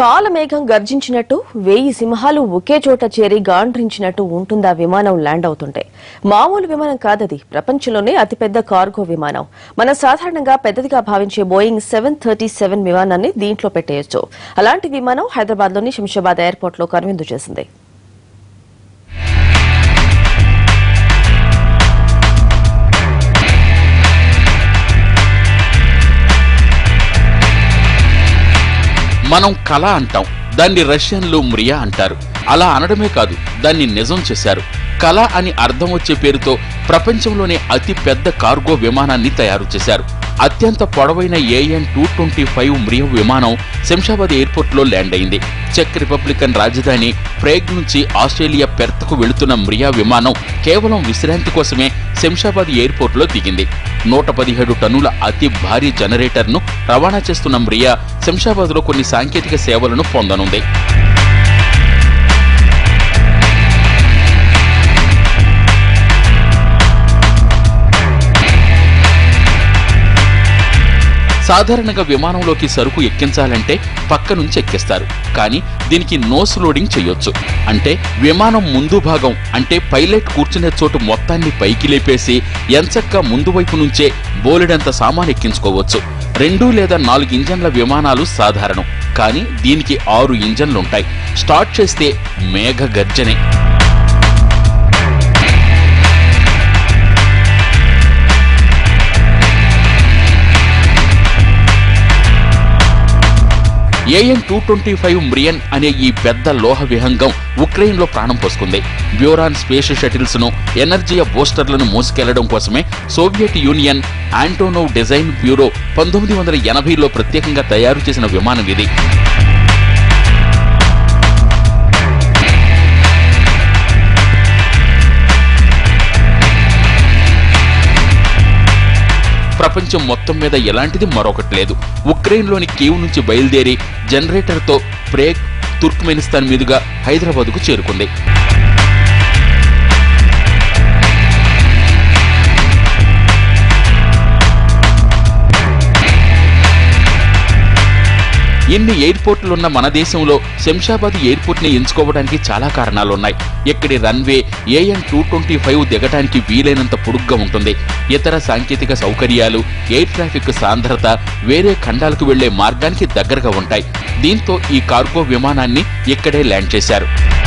కాలమేఘం గర్జించినట్టు వెయ్యి సింహాలు ఒకే చోట చేరి గాండ్రించినట్టు ఉంటుందా విమానం ల్యాండ్ అవుతుంటే మామూలు విమానం కాదది ప్రపంచంలోనే అతిపెద్ద కార్గో విమానం మనం సాధారణంగా పెద్దదిగా భావించే బోయింగ్ సెవెన్ థర్టీ సెవెన్ విమానాన్ని దీంట్లో పెట్టేయొచ్చు అలాంటి విమానం హైదరాబాద్లోని శంషాబాద్ ఎయిర్పోర్ట్లో కనువిందు చేసింది మనం కళ అంటాం దాన్ని రష్యన్లు మ్రియా అంటారు అలా అనడమే కాదు దాన్ని నిజం చేశారు కళ అని అర్థం వచ్చే పేరుతో ప్రపంచంలోనే అతి పెద్ద కార్గో విమానాన్ని తయారు చేశారు అత్యంత పొడవైన AN two twenty five Mriya విమానం శంషాబాద్ ఎయిర్పోర్ట్ లో ల్యాండ్ అయింది చెక్ రిపబ్లికన్ రాజధాని ప్రేగ్ నుంచి ఆస్ట్రేలియా పెర్త్కు వెళుతున్న మ్రియా విమానం కేవలం విశ్రాంతి కోసమే శంషాబాద్ ఎయిర్పోర్ట్ లో దిగింది నూట పదిహేడు టన్నుల అతి భారీ జనరేటర్ను రవాణా చేస్తున్న మ్రియా శంషాబాద్ లో కొన్ని సాంకేతిక సేవలను పొందనుంది సాధారణంగా విమానంలోకి సరుకు ఎక్కించాలంటే పక్క నుంచి ఎక్కిస్తారు కానీ దీనికి నోస్ లోడింగ్ చేయొచ్చు అంటే విమానం ముందు భాగం అంటే పైలట్ కూర్చునే చోటు మొత్తాన్ని పైకి లేపేసి ఎంచక్క ముందు వైపు నుంచే బోలెడంత సామాన్ ఎక్కించుకోవచ్చు రెండు లేదా నాలుగు ఇంజన్ల విమానాలు సాధారణం కానీ దీనికి ఆరు ఇంజన్లుంటాయి స్టార్ట్ చేస్తే మేఘ గర్జనే ఏఎన్ టూ ట్వంటీ ఫైవ్ మ్రియన్ అనే ఈ పెద్ద లోహ విహంగం ఉక్రెయిన్ లో ప్రాణం పోసుకుంది బ్యూరాన్ స్పేస్ షటిల్స్ ను ఎనర్జీయ బూస్టర్లను మోసుకెళ్లడం కోసమే Soviet Union Antonov design bureau పంతొమ్మిది వందల ఎనభైలో ప్రత్యేకంగా తయారు చేసిన విమానం ఇది ప్రపంచం మొత్తం మీద ఎలాంటిది మరొకటి లేదు ఉక్రెయిన్లోని కీవ్ నుంచి బయలుదేరి జనరేటర్తో ప్రేగ్ తుర్క్మెనిస్తాన్ మీదుగా హైదరాబాద్కు చేరుకుంది ఇన్ని ఎయిర్పోర్టులున్న మన దేశంలో శంషాబాద్ ఎయిర్పోర్ట్ ని ఎంచుకోవడానికి చాలా కారణాలున్నాయి ఇక్కడి runway AN two twenty five దిగటానికి వీలైనంత పొడుగ్గా ఉంటుంది ఇతర సాంకేతిక సౌకర్యాలు ఎయిర్ ట్రాఫిక్ సాంద్రత వేరే ఖండాలకు వెళ్లే మార్గానికి దగ్గరగా ఉంటాయి దీంతో ఈ కార్గో విమానాన్ని ఇక్కడే ల్యాండ్ చేశారు